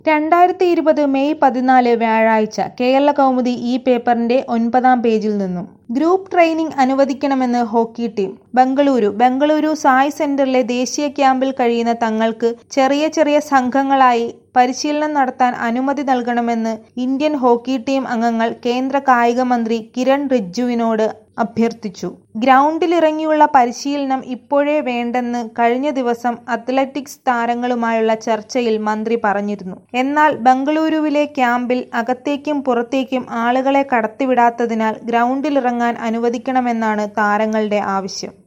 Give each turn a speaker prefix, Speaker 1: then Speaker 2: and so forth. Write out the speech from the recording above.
Speaker 1: രണ്ടായിരത്തി ഇരുപത് മെയ് പതിനാല് വ്യാഴാഴ്ച കേരള കൗമുദി ഈ പേപ്പറിന്റെ ഒൻപതാം പേജിൽ നിന്നും ഗ്രൂപ്പ് ട്രെയിനിംഗ് അനുവദിക്കണമെന്ന് hockey team Bengaluru Bengaluru SAI സെന്ററിലെ ദേശീയ ക്യാമ്പിൽ കഴിയുന്ന തങ്ങൾക്ക് ചെറിയ ചെറിയ സംഘങ്ങളായി പരിശീലനം നടത്താൻ അനുമതി നൽകണമെന്ന് ഇന്ത്യൻ ഹോക്കി ടീം അംഗങ്ങൾ കേന്ദ്ര കായിക മന്ത്രി കിരൺ റിജ്ജുവിനോട് അഭ്യർത്ഥിച്ചു ഗ്രൗണ്ടിലിറങ്ങിയുള്ള പരിശീലനം ഇപ്പോഴേ വേണ്ടെന്ന് കഴിഞ്ഞ ദിവസം അത്ലറ്റിക്സ് താരങ്ങളുമായുള്ള ചർച്ചയിൽ മന്ത്രി പറഞ്ഞിരുന്നു എന്നാൽ ബംഗളൂരുവിലെ ക്യാമ്പിൽ അകത്തേക്കും പുറത്തേക്കും ആളുകളെ കടത്തിവിടാത്തതിനാൽ ഗ്രൗണ്ടിലിറങ്ങാൻ അനുവദിക്കണമെന്നാണ് താരങ്ങളുടെ ആവശ്യം